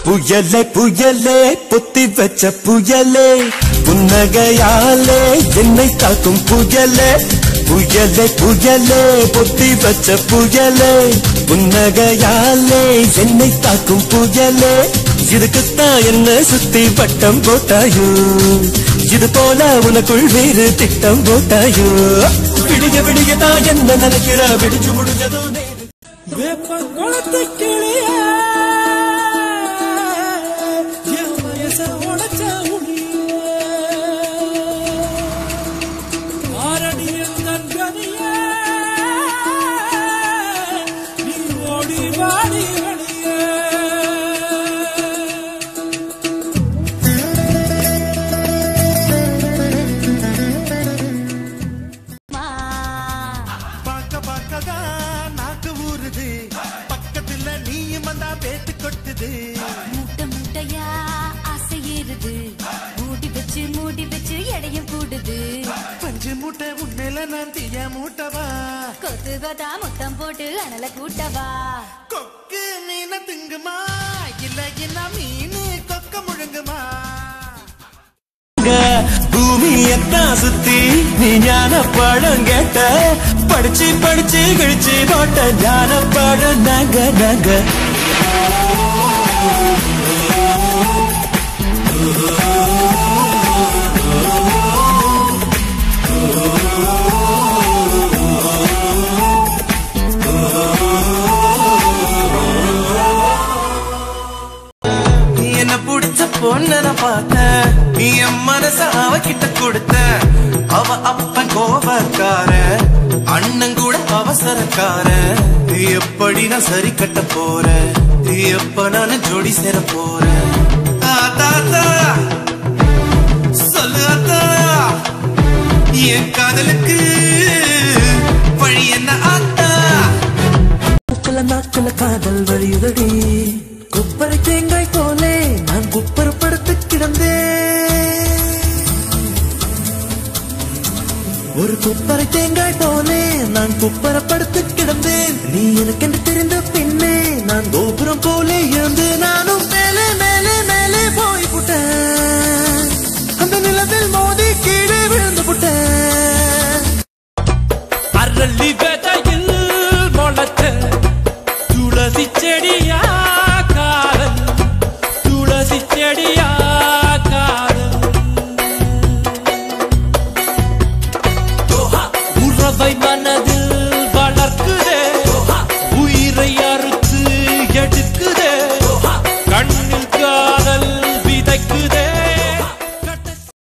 புயலே புயலே புத்தி வச்ச புயலே புன்னகையாலே என்னை தாக்கும் புயலே புயலே புயலே புத்தி வச்ச புயலே புன்னகையாலே என்னை தாக்கும் புயலே இதுக்குத்தான் என்ன சுத்தி வட்டம் போட்டாயோ இது போல உனக்குள் வேறு திட்டம் போட்டாயோ விடிய விடியதான் என்ன நினைக்கிற விடிஞ்சு முடிஞ்சதோ நேரு வேப்ப குளத்து கிளியே என் வயச உடைச்ச உளியே ஆரணியின் தன்கனியே நீ ஓடி வாடி வெளியே பார்க்க பார்க்கதான் நாக்கு ஊறுது பக்கத்துல நீயும் வந்தா பேத்து கொட்டுது மூட்டை மூட்டையா ஆசை ஏறுது மூடி வச்சு மூடி வச்சு எடையும் கூடுது பஞ்சு மூட்டை உண்மையில நான் தீய மூட்டவா கொத்து கொத்தா முத்தம் போட்டு அனல கூட்டவா கொக்கு மீன திங்குமா இல்ல என்ன மீன் கொக்க முழுங்குமா பூமியத்தான் சுத்தி நீ ஞான பழம் கேட்ட படிச்சு படிச்சு கிழிச்சு போட்ட ஞான பழம் நாங்க நாங்க நீ என்ன புடிச்ச பொண்ண நான் பார்த்தேன் நீ என் மனச அவகிட்ட கொடுத்த அவ அப்பன் கோபக்கார அண்ணன் கூட அவசரக்கார எப்படி நான் சரி கட்ட போறேன் எப்ப நான் ஜோடி சேர போறேன் ஆத்தா, ஆத்தா. சொல்லு அத்தா என் காதலுக்கு வழி என்ன ஆத்தா நாக்குல நாக்குல காதல் வழியுதடி குப்பரை தேங்காய் போலே நான் குப்பர் படுத்து கிடந்தேன் ஒரு குப்பரை தேங்காய் போலே நான் குப்பர படுத்து கிடந்தேன் நீ எனக்கென்று தெரிந்த பின்னே நான் கோபுரம் போலே இருந்து நானும் மேலே மேலே மேலே போய் புட்டேன் அந்த நிலத்தில் மோதி கீழே விழுந்து புட்டேன் அரளி விதையில் முளைச்ச துளசி செடியா காதல் துளசி செடியா